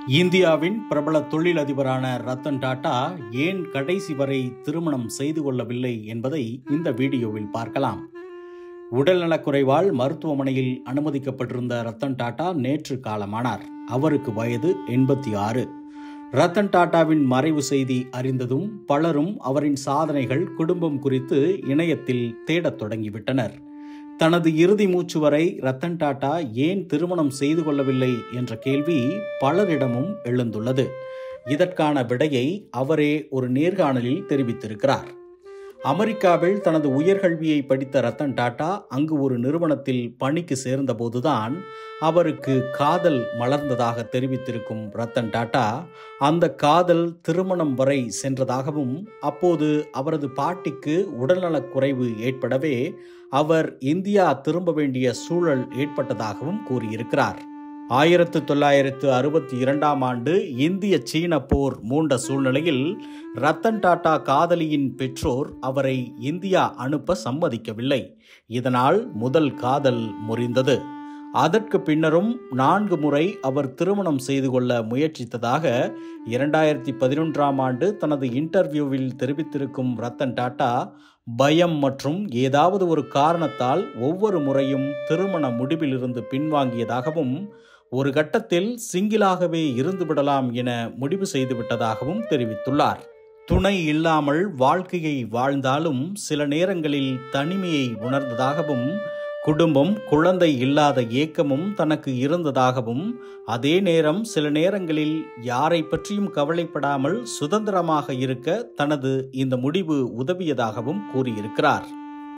இந்தியாவின் பிரபல தொழிலதிபரான ரத்தன் டாடா ஏன் கடைசி வரை திருமணம் செய்து கொள்ளவில்லை என்பதை இந்த வீடியோவில் பார்க்கலாம் உடல்நலக்குறைவால் மருத்துவமனையில் அனுமதிக்கப்பட்டிருந்த ரத்தன் டாடா நேற்று காலமானார் அவருக்கு வயது எண்பத்தி ஆறு ரத்தன் டாடாவின் மறைவு செய்தி அறிந்ததும் பலரும் அவரின் சாதனைகள் குடும்பம் குறித்து இணையத்தில் தேடத் தொடங்கிவிட்டனர் தனது இறுதி மூச்சு வரை ரத்தன் டாடா ஏன் திருமணம் செய்து கொள்ளவில்லை என்ற கேள்வி பலரிடமும் எழுந்துள்ளது இதற்கான விடையை அவரே ஒரு நேர்காணலில் தெரிவித்திருக்கிறார் அமெரிக்காவில் தனது உயர்கல்வியை படித்த ரத்தன் டாடா அங்கு ஒரு நிறுவனத்தில் பணிக்கு சேர்ந்தபோதுதான் அவருக்கு காதல் மலர்ந்ததாக தெரிவித்திருக்கும் ரத்தன் டாடா அந்த காதல் திருமணம் வரை சென்றதாகவும் அப்போது அவரது பாட்டிக்கு உடல்நலக் குறைவு ஏற்படவே அவர் இந்தியா திரும்ப வேண்டிய சூழல் ஏற்பட்டதாகவும் கூறியிருக்கிறார் ஆயிரத்து தொள்ளாயிரத்து அறுபத்தி இரண்டாம் ஆண்டு இந்திய சீன போர் மூண்ட சூழ்நிலையில் ரத்தன் டாடா காதலியின் பெற்றோர் அவரை இந்தியா அனுப்ப சம்மதிக்கவில்லை இதனால் முதல் காதல் முறிந்தது அதற்கு பின்னரும் நான்கு முறை அவர் திருமணம் செய்து கொள்ள முயற்சித்ததாக இரண்டாயிரத்தி பதினொன்றாம் ஆண்டு தனது இன்டர்வியூவில் தெரிவித்திருக்கும் ரத்தன் டாடா பயம் மற்றும் ஏதாவது ஒரு காரணத்தால் ஒவ்வொரு முறையும் திருமண முடிவிலிருந்து பின்வாங்கியதாகவும் ஒரு கட்டத்தில் சிங்கிளாகவே இருந்துவிடலாம் என முடிவு செய்துவிட்டதாகவும் தெரிவித்துள்ளார் துணை இல்லாமல் வாழ்க்கையை வாழ்ந்தாலும் சில நேரங்களில் தனிமையை உணர்ந்ததாகவும் குடும்பம் குழந்தை இல்லாத ஏக்கமும் தனக்கு இருந்ததாகவும் அதே நேரம் சில நேரங்களில் யாரை பற்றியும் கவலைப்படாமல் சுதந்திரமாக இருக்க தனது இந்த முடிவு உதவியதாகவும் கூறியிருக்கிறார்